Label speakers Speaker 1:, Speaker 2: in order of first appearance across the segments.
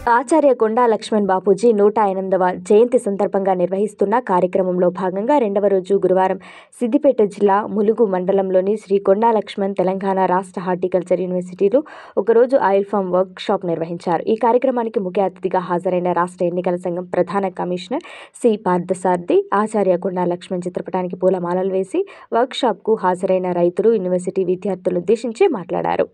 Speaker 1: ఆచార్య కొండా లక్ష్మణ్ బాపూజీ నూట ఎనిమిదవ జయంతి సందర్భంగా నిర్వహిస్తున్న కార్యక్రమంలో భాగంగా రెండవ రోజు గురువారం సిద్దిపేట జిల్లా ములుగు మండలంలోని శ్రీ కొండా లక్ష్మణ్ తెలంగాణ రాష్ట్ర హార్టికల్చర్ యూనివర్సిటీలో ఒకరోజు ఆయిల్ ఫామ్ వర్క్ షాప్ నిర్వహించారు ఈ కార్యక్రమానికి ముఖ్య అతిథిగా హాజరైన రాష్ట్ర ఎన్నికల సంఘం ప్రధాన కమిషనర్ సి పార్థసారథి ఆచార్య కొండా లక్ష్మణ్ చిత్రపటానికి పూలమాలలు వేసి వర్క్ షాప్కు హాజరైన రైతులు యూనివర్సిటీ విద్యార్థులను ఉద్దేశించి మాట్లాడారు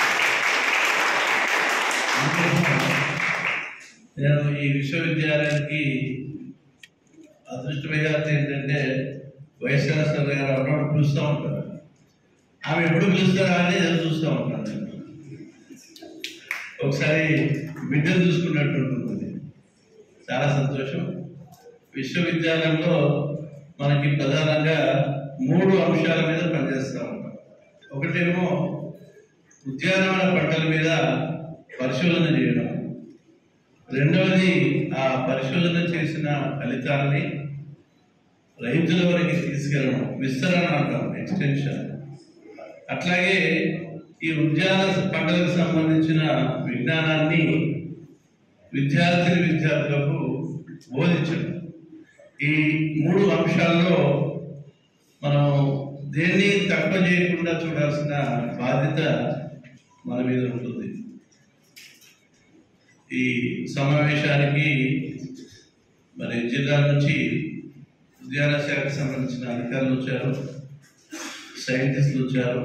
Speaker 2: నేను ఈ విశ్వవిద్యాలయానికి అదృష్టమైనది ఏంటంటే వైస్ ఛాన్సలర్ గారు అన్నప్పుడు పిలుస్తూ ఉంటారు ఆమె ఎప్పుడు పిలుస్తారా అని ఎదురు చూస్తూ ఉంటాను నేను. ఒకసారి బిడ్డను చూసుకున్నట్టు ఉంటుంది చాలా సంతోషం విశ్వవిద్యాలయంలో మనకి ప్రధానంగా మూడు అంశాల మీద పనిచేస్తూ ఉంటాం ఒకటేమో ఉద్యానవన పంటల మీద పరిశోధన చేయడం రెండవది ఆ పరిశోధన చేసిన ఫలితాలని రైతుల వరకు తీసుకెళ్ళడం విస్తరణ అంటాం ఎక్స్టెన్షన్ అట్లాగే ఈ ఉద్యాన పంటలకు సంబంధించిన విజ్ఞానాన్ని విద్యార్థిని విద్యార్థులకు బోధించడం ఈ మూడు అంశాల్లో మనం దేన్ని తక్కువ చేయకుండా చూడాల్సిన బాధ్యత మన మీద ఉంటుంది ఈ సమావేశానికి మరి జిల్లా నుంచి ఉద్యాన శాఖకు సంబంధించిన అధికారులు వచ్చారు సైంటిస్టులు వచ్చారు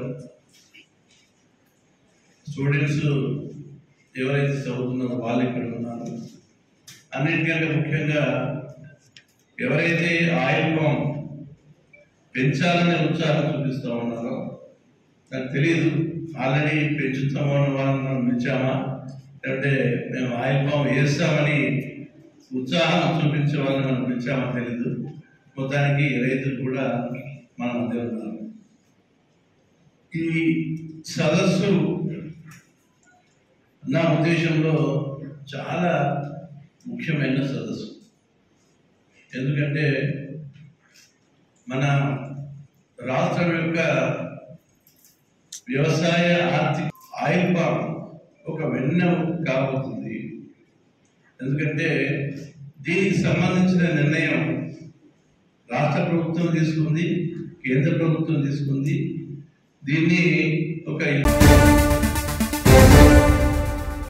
Speaker 2: స్టూడెంట్స్ ఎవరైతే చదువుతున్నారో వాళ్ళు ఇక్కడ ఉన్నారు అన్నిటికంటే ముఖ్యంగా ఎవరైతే ఆయిల్ పామ్ పెంచాలనే ఉత్సాహం చూపిస్తూ ఉన్నారో నాకు తెలియదు ఆల్రెడీ పెంచుతామో అన్న వాళ్ళని మనం పెంచామా లేకపోతే మేము ఆయిల్ పామ్ వేస్తామని ఉత్సాహం చూపించే వాళ్ళని మనం పెంచామో తెలీదు మొత్తానికి రైతులు కూడా మన మధ్య ఉన్నారు ఈ సదస్సు నా ఉద్దేశంలో చాలా ముఖ్యమైన సదస్సు ఎందుకంటే మన రాష్ట్రం యొక్క వ్యవసాయ ఆర్థిక ఆయిల్ పామ్ ఒక వెన్న కాబోతుంది ఎందుకంటే దీనికి సంబంధించిన నిర్ణయం రాష్ట్ర ప్రభుత్వం తీసుకుంది కేంద్ర ప్రభుత్వం తీసుకుంది దీన్ని ఒక